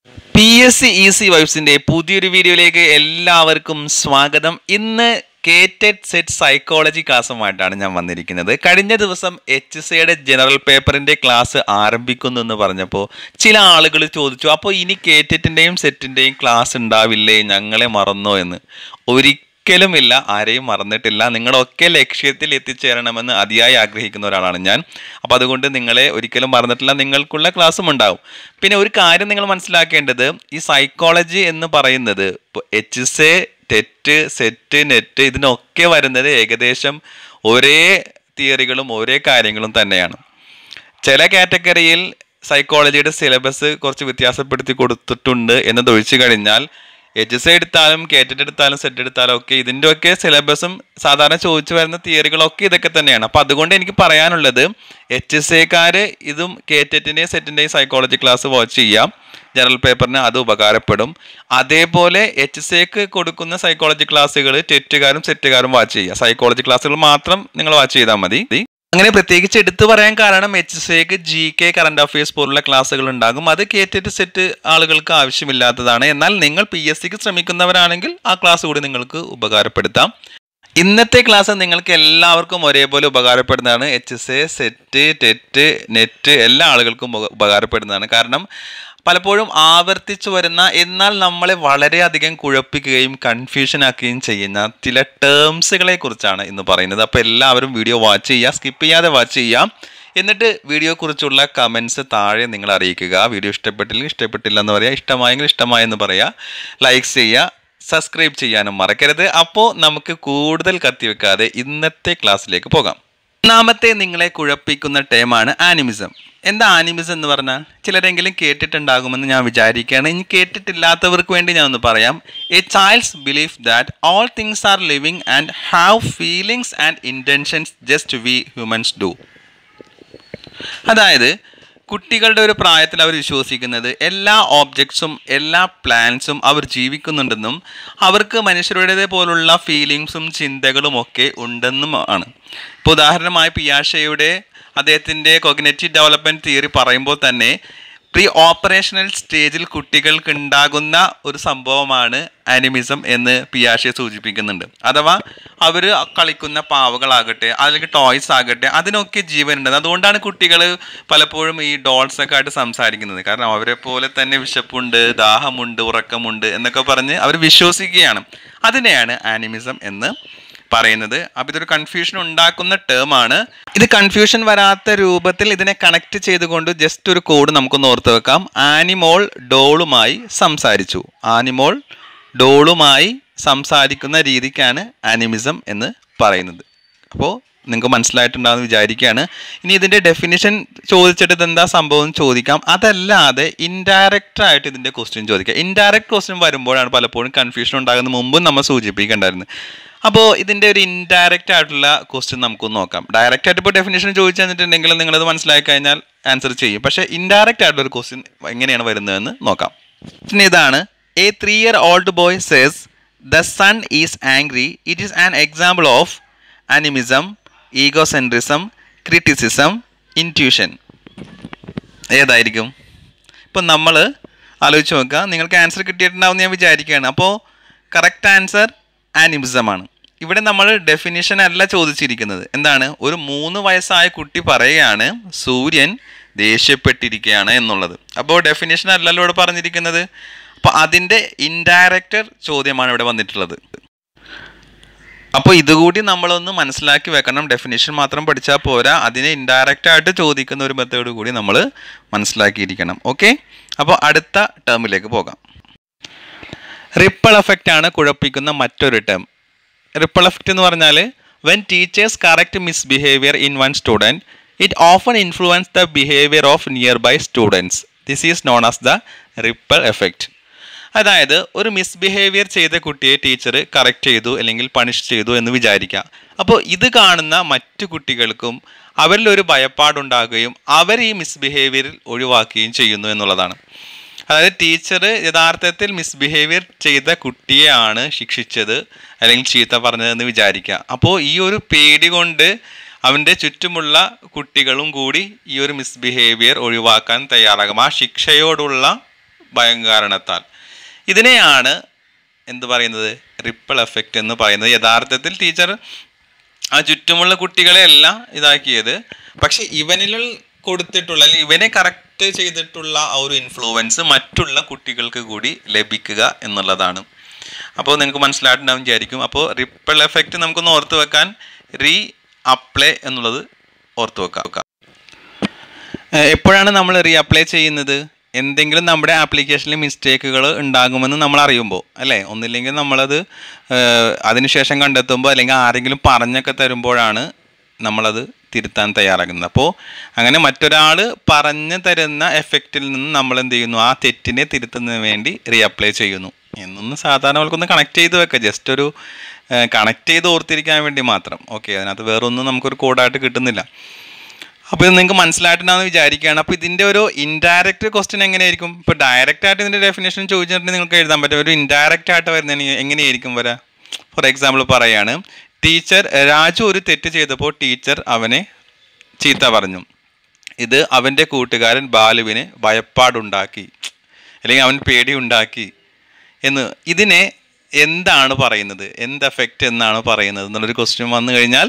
P S C easy വൈബ്സിന്റെ പുതിയൊരു വീഡിയോയിലേക്ക് എല്ലാവർക്കും സ്വാഗതം ഇന്ന് കേറ്റഡ് സെറ്റ് സൈക്കോളജി ക്ലാസ്സുമായിട്ടാണ് ഞാൻ വന്നിരിക്കുന്നത് കഴിഞ്ഞ ദിവസം എച്ച് സിയുടെ ജനറൽ പേപ്പറിന്റെ ക്ലാസ് ആരംഭിക്കുന്നു എന്ന് പറഞ്ഞപ്പോൾ ചില ആളുകൾ ചോദിച്ചു അപ്പോൾ ഇനി കേറ്ററ്റിന്റെയും സെറ്റിന്റെയും ക്ലാസ് ഉണ്ടാവില്ലേ ഞങ്ങളെ മറന്നോ എന്ന് ഒരിക്കലുമില്ല ആരെയും മറന്നിട്ടില്ല നിങ്ങളൊക്കെ ലക്ഷ്യത്തിൽ എത്തിച്ചേരണമെന്ന് അതിയായി ആഗ്രഹിക്കുന്ന ഒരാളാണ് ഞാൻ അപ്പോൾ അതുകൊണ്ട് നിങ്ങളെ ഒരിക്കലും മറന്നിട്ടില്ല നിങ്ങൾക്കുള്ള ക്ലാസ്സും ഉണ്ടാവും പിന്നെ ഒരു കാര്യം നിങ്ങൾ മനസ്സിലാക്കേണ്ടത് ഈ സൈക്കോളജി എന്ന് പറയുന്നത് ഇപ്പോൾ H S A TET SET NET ഇതിനൊക്കെ വരുന്നത് ഏകദേശം ഒരേ തിയറികളും ഒരേ കാര്യങ്ങളും തന്നെയാണ് ചില കാറ്റഗറിയിൽ സൈക്കോളജിയുടെ സിലബസ് കുറച്ച് വ്യത്യാസപ്പെടുത്തി കൊടുത്തിട്ടുണ്ട് എന്നത് ഒഴിച്ചു കഴിഞ്ഞാൽ എച്ച് എസ് എടുത്താലും കേറ്ററ്റ് എടുത്താലും സെറ്റ് എടുത്താലും ഒക്കെ ഇതിൻ്റെ ഒക്കെ സിലബസും സാധാരണ ചോദിച്ചു വരുന്ന തിയറികളൊക്കെ ഇതൊക്കെ തന്നെയാണ് അപ്പം അതുകൊണ്ട് എനിക്ക് പറയാനുള്ളത് എച്ച് എസ് എക്കാർ ഇതും കേറ്ററ്റിൻ്റെയും സെറ്റിൻ്റെയും സൈക്കോളജി ക്ലാസ് വാച്ച് ചെയ്യാം ജനറൽ പേപ്പറിന് അത് ഉപകാരപ്പെടും അതേപോലെ എച്ച് എസ് എക്ക് കൊടുക്കുന്ന സൈക്കോളജി ക്ലാസ്സുകൾ ടെറ്റുകാരും സെറ്റുകാരും വാച്ച് ചെയ്യുക സൈക്കോളജി ക്ലാസ്സുകൾ മാത്രം നിങ്ങൾ വാച്ച് ചെയ്താൽ മതി അങ്ങനെ പ്രത്യേകിച്ച് എടുത്തു പറയാൻ കാരണം എച്ച് എസ് എക്ക് ജി കെ കറണ്ട് അഫയേഴ്സ് പോലുള്ള ക്ലാസ്സുകൾ ഉണ്ടാകും അത് കേറ്റിട്ട് സെറ്റ് ആളുകൾക്ക് ആവശ്യമില്ലാത്തതാണ് എന്നാൽ നിങ്ങൾ പി എസ് സിക്ക് ശ്രമിക്കുന്നവരാണെങ്കിൽ ആ ക്ലാസ് കൂടി നിങ്ങൾക്ക് ഉപകാരപ്പെടുത്താം ഇന്നത്തെ ക്ലാസ് നിങ്ങൾക്ക് എല്ലാവർക്കും ഒരേപോലെ ഉപകാരപ്പെടുന്നതാണ് H S A SET TET NET എല്ലാ ആളുകൾക്കും ഉപ- ഉപകാരപ്പെടുന്നതാണ് കാരണം പലപ്പോഴും ആവർത്തിച്ചു വരുന്ന എന്നാൽ നമ്മളെ വളരെയധികം കുഴപ്പിക്കുകയും കൺഫ്യൂഷൻ ആക്കുകയും ചെയ്യുന്ന ചില ടേംസുകളെ കുറിച്ചാണ് ഇന്ന് പറയുന്നത് അപ്പോൾ എല്ലാവരും വീഡിയോ വാച്ച് ചെയ്യുക സ്കിപ്പ് ചെയ്യാതെ വാച്ച് ചെയ്യാം എന്നിട്ട് വീഡിയോ കുറിച്ചുള്ള കമൻസ് താഴെ നിങ്ങൾ അറിയിക്കുക വീഡിയോ ഇഷ്ടപ്പെട്ടില്ലെങ്കിൽ ഇഷ്ടപ്പെട്ടില്ല എന്ന് പറയുക ഇഷ്ടമായെങ്കിൽ ഇഷ്ടമായെന്ന് പറയുക ലൈക്സ് ചെയ്യുക സബ്സ്ക്രൈബ് ചെയ്യാനും മറക്കരുത് അപ്പോൾ നമുക്ക് കൂടുതൽ കത്തിവെക്കാതെ ഇന്നത്തെ ക്ലാസ്സിലേക്ക് പോകാം ഒന്നാമത്തെ നിങ്ങളെ കുഴപ്പിക്കുന്ന ടേമാണ് ആനിമിസം എന്താ ആനിമിസം എന്ന് പറഞ്ഞാൽ ചിലരെങ്കിലും കേട്ടിട്ടുണ്ടാകുമെന്ന് ഞാൻ വിചാരിക്കുകയാണ് ഇനി കേട്ടിട്ടില്ലാത്തവർക്ക് വേണ്ടി ഞാൻ ഒന്ന് പറയാം a child's belief that all things are living and have feelings and intentions just we humans do അതായത് കുട്ടികളുടെ ഒരു പ്രായത്തിൽ അവർ വിശ്വസിക്കുന്നത് എല്ലാ ഓബ്ജക്ട്സും എല്ലാ പ്ലാൻസും അവർ ജീവിക്കുന്നുണ്ടെന്നും അവർക്ക് മനുഷ്യരുടേതേ പോലുള്ള ഫീലിങ്സും ചിന്തകളും ഒക്കെ ഉണ്ടെന്നും ആണ് ഇപ്പോൾ ഉദാഹരണമായി പിയാഷയുടെ അദ്ദേഹത്തിൻ്റെ കൊഗ്നറ്റീവ് ഡെവലപ്മെൻറ്റ് തിയറി പറയുമ്പോൾ തന്നെ പ്രീ ഓപ്പറേഷണൽ സ്റ്റേജിൽ കുട്ടികൾക്ക് ഉണ്ടാകുന്ന ഒരു സംഭവമാണ് ആനിമിസം എന്ന് പിയാഷെ സൂചിപ്പിക്കുന്നുണ്ട് അഥവാ അവർ കളിക്കുന്ന പാവകളാകട്ടെ അല്ലെങ്കിൽ ടോയ്സ് ആകട്ടെ അതിനൊക്കെ ജീവനുണ്ട് അതുകൊണ്ടാണ് കുട്ടികൾ പലപ്പോഴും ഈ ഡോൾസ് ഒക്കെ ആയിട്ട് സംസാരിക്കുന്നത് കാരണം അവരെ പോലെ തന്നെ വിശപ്പുണ്ട് ദാഹമുണ്ട് ഉറക്കമുണ്ട് എന്നൊക്കെ പറഞ്ഞ് അവർ വിശ്വസിക്കുകയാണ് അതിനെയാണ് ആനിമിസം എന്ന് പറയുന്നത് അപ്പം ഇതൊരു കൺഫ്യൂഷൻ ഉണ്ടാക്കുന്ന ടേം ആണ് ഇത് കൺഫ്യൂഷൻ വരാത്ത രൂപത്തിൽ ഇതിനെ കണക്ട് ചെയ്തുകൊണ്ട് ജസ്റ്റ് ഒരു കോഡ് നമുക്കൊന്ന് ഓർത്ത് വെക്കാം ആനിമോൾ ഡോളുമായി സംസാരിച്ചു ആനിമോൾ ഡോളുമായി സംസാരിക്കുന്ന രീതിക്കാണ് ആനിമിസം എന്ന് പറയുന്നത് അപ്പോൾ നിങ്ങൾക്ക് മനസ്സിലായിട്ടുണ്ടാകുമെന്ന് വിചാരിക്കുകയാണ് ഇനി ഇതിൻ്റെ ഡെഫിനിഷൻ ചോദിച്ചിട്ട് ഇതെന്താ സംഭവം എന്ന് ചോദിക്കാം അതല്ലാതെ ഇൻഡയറക്റ്റ് ആയിട്ട് ഇതിൻ്റെ ക്വസ്റ്റ്യൻ ചോദിക്കാം ഇൻഡയറക്റ്റ് ക്വസ്റ്റ്യൻ വരുമ്പോഴാണ് പലപ്പോഴും കൺഫ്യൂഷൻ ഉണ്ടാകുന്ന മുമ്പും നമ്മൾ സൂചിപ്പിക്കേണ്ടായിരുന്നു അപ്പോൾ ഇതിൻ്റെ ഒരു ഇൻഡയറക്റ്റ് ആയിട്ടുള്ള ക്വസ്റ്റ്യൻ നമുക്കൊന്ന് നോക്കാം ഡയറക്റ്റ് ആയിട്ട് ഇപ്പോൾ ഡെഫിനേഷൻ ചോദിച്ചു തന്നിട്ടുണ്ടെങ്കിൽ നിങ്ങളത് മനസ്സിലാക്കി കഴിഞ്ഞാൽ ആൻസർ ചെയ്യും പക്ഷേ ഇൻഡയറക്റ്റ് ആയിട്ടുള്ള ഒരു ക്വസ്റ്റ്യൻ എങ്ങനെയാണ് വരുന്നതെന്ന് നോക്കാം പിന്നെ ഇതാണ് a three year old boy says the sun is angry it is an example of animism egocentrism criticism intuition ഏതായിരിക്കും ഇപ്പം നമ്മൾ ആലോചിച്ച് നോക്കുക നിങ്ങൾക്ക് ആൻസർ കിട്ടിയിട്ടുണ്ടാവും ഞാൻ വിചാരിക്കുകയാണ് അപ്പോൾ കറക്റ്റ് ആൻസർ ആനിമിസമാണ് ഇവിടെ നമ്മൾ ഡെഫിനിഷൻ അല്ല ചോദിച്ചിരിക്കുന്നത് എന്താണ് ഒരു മൂന്ന് വയസ്സായ കുട്ടി പറയുകയാണ് സൂര്യൻ ദേഷ്യപ്പെട്ടിരിക്കുകയാണ് എന്നുള്ളത് അപ്പോൾ ഡെഫിനിഷൻ അല്ലല്ലോ ഇവിടെ പറഞ്ഞിരിക്കുന്നത് അപ്പോൾ അതിൻ്റെ ഇൻഡയറക്റ്റർ ചോദ്യമാണ് ഇവിടെ വന്നിട്ടുള്ളത് അപ്പോൾ ഇതുകൂടി നമ്മളൊന്ന് മനസ്സിലാക്കി വെക്കണം ഡെഫിനിഷൻ മാത്രം പഠിച്ചാൽ പോരാ അതിനെ ഇൻഡയറക്റ്റ് ആയിട്ട് ചോദിക്കുന്ന ഒരു മെത്തേഡ് കൂടി നമ്മൾ മനസ്സിലാക്കിയിരിക്കണം ഓക്കെ അപ്പോൾ അടുത്ത ടേമിലേക്ക് പോകാം റിപ്പിൾ എഫക്റ്റ് ആണ് കുഴപ്പിക്കുന്ന മറ്റൊരു ടേം റിപ്പിൾ എഫക്റ്റ് എന്ന് പറഞ്ഞാൽ when teachers correct misbehaviour in one student it often influence the behaviour of nearby students this is known as the ripple effect അതായത് ഒരു മിസ്ബിഹേവിയർ ചെയ്ത കുട്ടിയെ ടീച്ചർ കറക്റ്റ് ചെയ്തു അല്ലെങ്കിൽ പണിഷ് ചെയ്തു എന്ന് വിചാരിക്കാം അപ്പോൾ ഇത് കാണുന്ന മറ്റു കുട്ടികൾക്കും അവരിൽ ഒരു ഭയപ്പാടുണ്ടാകുകയും അവർ ഈ മിസ്ബിഹേവിയറിൽ ഒഴിവാക്കുകയും ചെയ്യുന്നു എന്നുള്ളതാണ് അതായത് ടീച്ചർ യഥാർത്ഥത്തിൽ മിസ്ബിഹേവിയർ ചെയ്ത കുട്ടിയെയാണ് ശിക്ഷിച്ചത് അല്ലെങ്കിൽ ചീത്ത പറഞ്ഞതെന്ന് വിചാരിക്കുക അപ്പോൾ ഈ ഒരു പേടി കൊണ്ട് അവൻ്റെ ചുറ്റുമുള്ള കുട്ടികളും കൂടി ഈ ഒരു മിസ്ബിഹേവിയർ ഒഴിവാക്കാൻ തയ്യാറാകും ആ ശിക്ഷയോടുള്ള ഭയം കാരണത്താൽ ഇതിനെയാണ് എന്ത് പറയുന്നത് റിപ്പിൾ എഫക്റ്റ് എന്ന് പറയുന്നത് യഥാർത്ഥത്തിൽ ടീച്ചർ ആ ചുറ്റുമുള്ള കുട്ടികളെയല്ല ഇതാക്കിയത് പക്ഷെ ഇവനിൽ കൊടുത്തിട്ടുള്ള അല്ലെങ്കിൽ ഇവനെ കറക്റ്റ് ചെയ്തിട്ടുള്ള ആ ഒരു ഇൻഫ്ലുവൻസ് മറ്റുള്ള കുട്ടികൾക്ക് കൂടി ലഭിക്കുക എന്നുള്ളതാണ് അപ്പോൾ നിങ്ങൾക്ക് മനസ്സിലായിട്ടുണ്ടാവും വിചാരിക്കും അപ്പോൾ റിപ്പിൾ എഫക്റ്റ് നമുക്കൊന്ന് ഓർത്ത് വെക്കാൻ റീ അപ്ലൈ എന്നുള്ളത് ഓർത്ത് വെക്കാം ഏഹ് എപ്പോഴാണ് നമ്മൾ റീ അപ്ലൈ ചെയ്യുന്നത് എന്തെങ്കിലും നമ്മുടെ ആപ്ലിക്കേഷനിൽ മിസ്റ്റേക്കുകൾ ഉണ്ടാകുമെന്ന് നമ്മൾ അറിയുമ്പോൾ അല്ലേ ഒന്നില്ലെങ്കിൽ നമ്മളത് ഏഹ് അതിനുശേഷം കണ്ടെത്തുമ്പോൾ അല്ലെങ്കിൽ ആരെങ്കിലും പറഞ്ഞൊക്കെ തരുമ്പോഴാണ് നമ്മളത് തിരുത്താൻ തയ്യാറാകുന്നത് അപ്പോൾ അങ്ങനെ മറ്റൊരാൾ പറഞ്ഞു തരുന്ന എഫക്റ്റിൽ നിന്ന് നമ്മൾ എന്ത് ചെയ്യുന്നു ആ തെറ്റിനെ തിരുത്തുന്നതിന് വേണ്ടി റീ അപ്ലൈ ചെയ്യുന്നു എന്നൊന്ന് സാധാരണ അവൾക്കൊന്ന് കണക്ട് ചെയ്ത് വെക്കാം ജസ്റ്റ് ഒരു കണക്ട് ചെയ്ത് ഓർത്തിരിക്കാൻ വേണ്ടി മാത്രം ഓക്കെ അതിനകത്ത് വേറൊന്നും നമുക്കൊരു കോഡായിട്ട് കിട്ടുന്നില്ല അപ്പോൾ ഇത് നിങ്ങൾക്ക് മനസ്സിലായിട്ടുണ്ടാന്ന് വിചാരിക്കുകയാണ് അപ്പോൾ ഇതിൻ്റെ ഒരു ഇൻഡയറക്റ്റ് ക്വസ്റ്റ്യൻ എങ്ങനെയായിരിക്കും ഇപ്പോൾ ഡയറക്റ്റ് ആയിട്ട് ഇതിൻ്റെ ഡെഫിനേഷൻ ചോദിച്ചിട്ടുണ്ടെങ്കിൽ നിങ്ങൾക്ക് എഴുതാൻ പറ്റും ഒരു ഇൻഡയറക്റ്റ് ആയിട്ട് വരുന്നതിന് എങ്ങനെയായിരിക്കും വരാ ഫോർ എക്സാമ്പിൾ പറയാണ് ടീച്ചർ രാജു ഒരു തെറ്റ് ചെയ്തപ്പോൾ ടീച്ചർ അവനെ ചീത്ത പറഞ്ഞു ഇത് അവൻ്റെ കൂട്ടുകാരൻ ബാലുവിന് ഭയപ്പാടുണ്ടാക്കി അല്ലെങ്കിൽ അവൻ പേടിയുണ്ടാക്കി എന്ന് ഇതിനെ എന്താണ് പറയുന്നത് എന്ത് എഫക്റ്റ് എന്നാണ് പറയുന്നത് എന്നുള്ളൊരു ക്വസ്റ്റ്യൻ വന്നു കഴിഞ്ഞാൽ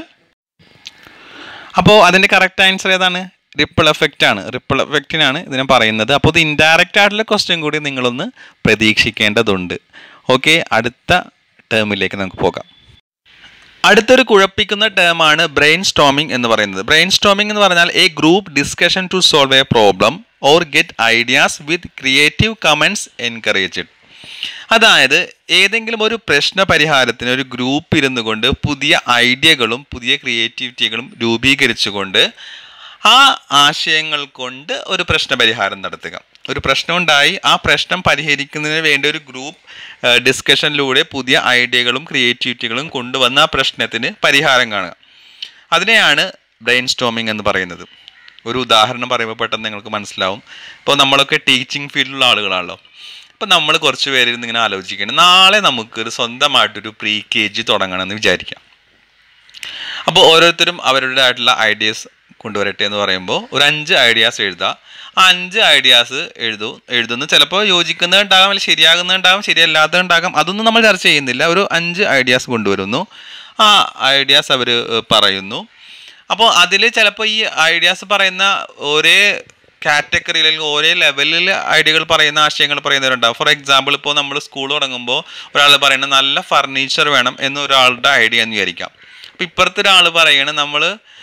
അപ്പോൾ അതിൻ്റെ കറക്റ്റ് ആൻസർ ഏതാണ് റിപ്പിൾ എഫക്റ്റ് ആണ് റിപ്പിൾ എഫക്റ്റിനാണ് ഇതിനെ പറയുന്നത് അപ്പോൾ ഇത് ഇൻഡയറക്റ്റ് ആയിട്ടുള്ള ക്വസ്റ്റ്യൻ കൂടി നിങ്ങളൊന്ന് പ്രതീക്ഷിക്കേണ്ടതുണ്ട് ഓക്കെ അടുത്ത ടേമിലേക്ക് നമുക്ക് പോകാം അടുത്തൊരു കുഴപ്പിക്കുന്ന ടേമാണ് ബ്രെയിൻ സ്റ്റോമിംഗ് എന്ന് പറയുന്നത് ബ്രെയിൻ സ്റ്റോമിംഗ് എന്ന് പറഞ്ഞാൽ a group discussion to solve a problem or get ideas with creative comments encouraged അതായത് ഏതെങ്കിലും ഒരു പ്രശ്ന പരിഹാരത്തിന് ഒരു ഗ്രൂപ്പ് ഇരുന്നു കൊണ്ട് പുതിയ ഐഡിയകളും പുതിയ ക്രിയേറ്റിവിറ്റികളും രൂപീകരിച്ചുകൊണ്ട് ആ ആശയങ്ങൾ കൊണ്ട് ഒരു പ്രശ്ന പരിഹാരം നടത്തുക ഒരു പ്രശ്നമുണ്ടായി ആ പ്രശ്നം പരിഹരിക്കുന്നതിന് വേണ്ടി ഒരു ഗ്രൂപ്പ് ഡിസ്കഷനിലൂടെ പുതിയ ഐഡിയകളും ക്രിയേറ്റിവിറ്റികളും കൊണ്ടുവന്ന ആ പ്രശ്നത്തിന് പരിഹാരം കാണുക അതിനെയാണ് ബ്രെയിൻ സ്റ്റോമിംഗ് എന്ന് പറയുന്നത് ഒരു ഉദാഹരണം പറയുമ്പോൾ പെട്ടെന്ന് നിങ്ങൾക്ക് മനസ്സിലാവും ഇപ്പോൾ നമ്മളൊക്കെ ടീച്ചിങ് ഫീൽഡിലുള്ള ആളുകളാണല്ലോ ഇപ്പം നമ്മൾ കുറച്ച് പേരിരുന്ന് ഇങ്ങനെ ആലോചിക്കണം നാളെ നമുക്കൊരു സ്വന്തമായിട്ടൊരു പ്രീ കെ ജി തുടങ്ങണമെന്ന് വിചാരിക്കാം അപ്പോൾ ഓരോരുത്തരും അവരുടേതായിട്ടുള്ള ഐഡിയാസ് കൊണ്ടുവരട്ടെ എന്ന് പറയുമ്പോൾ ഒരു അഞ്ച് ഐഡിയാസ് എഴുതുക ആ അഞ്ച് ഐഡിയാസ് എഴുതു എഴുതുന്നു ചിലപ്പോൾ യോജിക്കുന്നതുണ്ടാകാം അല്ലെങ്കിൽ ശരിയാകുന്നതുണ്ടാകാം ശരിയല്ലാത്തതുണ്ടാകാം അതൊന്നും നമ്മൾ ചർച്ച ചെയ്യുന്നില്ല ഒരു അഞ്ച് ഐഡിയാസ് കൊണ്ടുവരുന്നു ആ ഐഡിയാസ് അവർ പറയുന്നു അപ്പോൾ അതിൽ ചിലപ്പോൾ ഈ ഐഡിയാസ് പറയുന്ന ഒരേ കാറ്റഗറിയിൽ അല്ലെങ്കിൽ ഒരേ ലെവലിൽ ഐഡിയകൾ പറയുന്ന ആശയങ്ങൾ പറയുന്നവരുണ്ടാവും ഫോർ എക്സാമ്പിൾ ഇപ്പോൾ നമ്മൾ സ്കൂൾ തുടങ്ങുമ്പോൾ ഒരാൾ പറയുന്നത് നല്ല ഫർണിച്ചർ വേണം എന്ന് ഒരാളുടെ ഐഡിയ എന്ന് വിചാരിക്കാം അപ്പോൾ ഇപ്പുറത്തെ ഒരാൾ പറയണ നമ്മൾ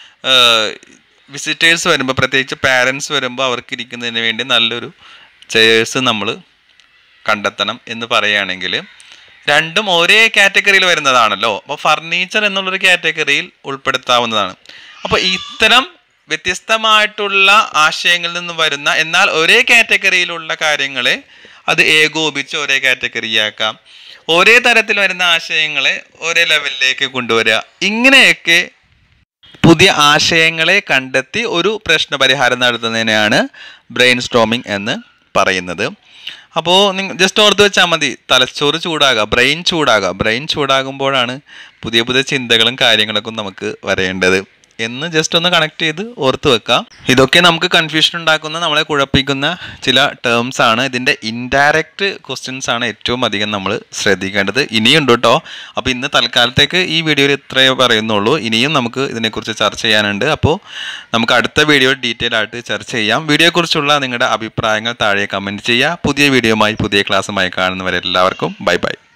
വിസിറ്റേഴ്സ് വരുമ്പോൾ പ്രത്യേകിച്ച് പാരൻസ് വരുമ്പോൾ അവർക്ക് ഇരിക്കുന്നതിന് വേണ്ടി നല്ലൊരു ചെയേഴ്സ് നമ്മൾ കണ്ടെത്തണം എന്ന് പറയുകയാണെങ്കിൽ രണ്ടും ഒരേ കാറ്റഗറിയിൽ വരുന്നതാണല്ലോ അപ്പോൾ ഫർണിച്ചർ എന്നുള്ളൊരു കാറ്റഗറിയിൽ ഉൾപ്പെടുത്താവുന്നതാണ് അപ്പോൾ ഇത്തരം വ്യത്യസ്തമായിട്ടുള്ള ആശയങ്ങളിൽ നിന്ന് വരുന്ന എന്നാൽ ഒരേ കാറ്റഗറിയിലുള്ള കാര്യങ്ങളെ അത് ഏകോപിച്ച് ഒരേ കാറ്റഗറിയാക്കാം ഒരേ തരത്തിൽ വരുന്ന ആശയങ്ങളെ ഒരേ ലെവലിലേക്ക് കൊണ്ടുവരിക ഇങ്ങനെയൊക്കെ പുതിയ ആശയങ്ങളെ കണ്ടെത്തി ഒരു പ്രശ്ന പരിഹാരം നടത്തുന്നതിനെയാണ് ബ്രെയിൻ സ്റ്റോമിംഗ് എന്ന് പറയുന്നത് അപ്പോൾ നിങ്ങൾ ജസ്റ്റ് ഓർത്ത് വെച്ചാൽ മതി തലച്ചോറ് ചൂടാകുക ബ്രെയിൻ ചൂടാകുക ബ്രെയിൻ ചൂടാകുമ്പോഴാണ് പുതിയ പുതിയ ചിന്തകളും കാര്യങ്ങളൊക്കെ നമുക്ക് വരേണ്ടത് എന്ന് ജസ്റ്റ് ഒന്ന് കണക്ട് ചെയ്ത് ഓർത്ത് വെക്കാം ഇതൊക്കെ നമുക്ക് കൺഫ്യൂഷൻ ഉണ്ടാക്കുന്ന നമ്മളെ കുഴപ്പിക്കുന്ന ചില ടേംസ് ആണ് ഇതിൻ്റെ ഇൻഡയറക്റ്റ് ക്വസ്റ്റ്യൻസ് ആണ് ഏറ്റവും അധികം നമ്മൾ ശ്രദ്ധിക്കേണ്ടത് ഇനിയുണ്ട് കേട്ടോ അപ്പോൾ ഇന്ന് തൽക്കാലത്തേക്ക് ഈ വീഡിയോയിൽ ഇത്രയേ പറയുന്നുള്ളൂ ഇനിയും നമുക്ക് ഇതിനെക്കുറിച്ച് ചർച്ച ചെയ്യാനുണ്ട് അപ്പോൾ നമുക്ക് അടുത്ത വീഡിയോ ഡീറ്റെയിൽ ആയിട്ട് ചർച്ച ചെയ്യാം വീഡിയോയെക്കുറിച്ചുള്ള നിങ്ങളുടെ അഭിപ്രായങ്ങൾ താഴെ കമൻറ്റ് ചെയ്യുക പുതിയ വീഡിയോയുമായി പുതിയ ക്ലാസ്സുമായി കാണുന്നവരെല്ലാവർക്കും ബൈ ബൈ